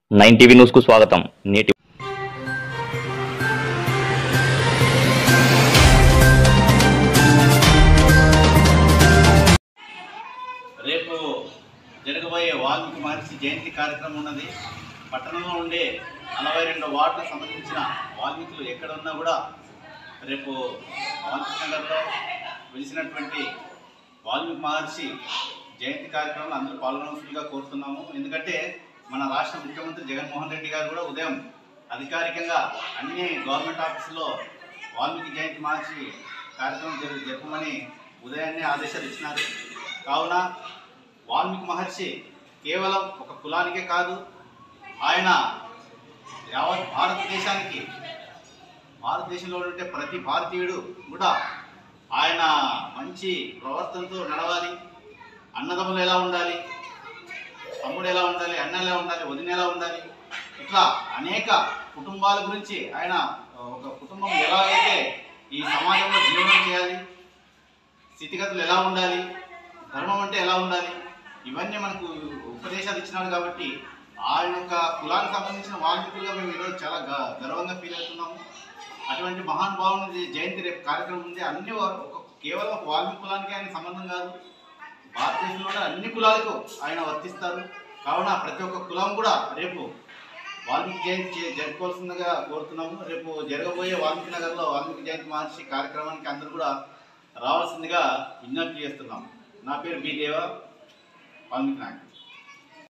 nine TV news కు స్వాగతం నేటి రేపు జరగబోయే వాల్మీకి మహర్షి జయంతి కార్యక్రమం ఉన్నది పట్టణంలో ఉండే నలభై రెండు వార్డులకు సంబంధించిన వాల్మీకులు ఎక్కడ ఉన్నా కూడా రేపు వాల్మీకి నగర్లో వెలిసినటువంటి వాల్మీకి మహర్షి జయంతి కార్యక్రమంలో అందరూ పాల్గొనవలసిందిగా కోరుతున్నాము ఎందుకంటే మన రాష్ట్ర ముఖ్యమంత్రి జగన్మోహన్ రెడ్డి గారు కూడా ఉదయం అధికారికంగా అన్ని గవర్నమెంట్ ఆఫీసులో వాల్మీకి జయంతి మహర్షి కార్యక్రమం జరు జరపమని ఉదయాన్నే ఆదేశాలు ఇచ్చినారు కావున వాల్మీకి మహర్షి కేవలం ఒక కులానికే కాదు ఆయన యావత్ భారతదేశానికి భారతదేశంలో ఉండే ప్రతి భారతీయుడు కూడా ఆయన మంచి ప్రవర్తనతో నడవాలి అన్నదమ్ములు ఎలా ఉండాలి తమ్ముడు ఎలా ఉండాలి అన్న ఎలా ఉండాలి వదిన ఎలా ఉండాలి ఇట్లా అనేక కుటుంబాల గురించి ఆయన ఒక కుటుంబం ఎలా అయితే ఈ సమాజంలో జీవనం చేయాలి స్థితిగతులు ఎలా ఉండాలి ధర్మం అంటే ఎలా ఉండాలి ఇవన్నీ మనకు ఉపదేశాలు ఇచ్చినాడు కాబట్టి ఆయన యొక్క కులానికి సంబంధించిన వాల్మీకులుగా మేము ఈరోజు చాలా గ- గర్వంగా ఫీల్ అవుతున్నాము అటువంటి మహానుభావుని జయంతి రేపు కార్యక్రమం ఉంది అన్ని వా- ఒక కేవలం ఒక వాల్మీకి కులానికి ఆయన సంబంధం కాదు భారతదేశంలో ఉన్న అన్ని కులాలకు ఆయన వర్తిస్తారు కావున ప్రతి ఒక్క కులం కూడా రేపు వాల్మీకి జయంతి చే- జరుపుకోవాల్సిందిగా కోరుతున్నాము రేపు జరగబోయే వాల్మీకి నగర్లో వాల్మీకి జయంతి మహర్షి కార్యక్రమానికి అందరూ కూడా రావాల్సిందిగా విజ్ఞప్తి చేస్తున్నాం నా పేరు బి దేవ వాల్మీకి నాయక్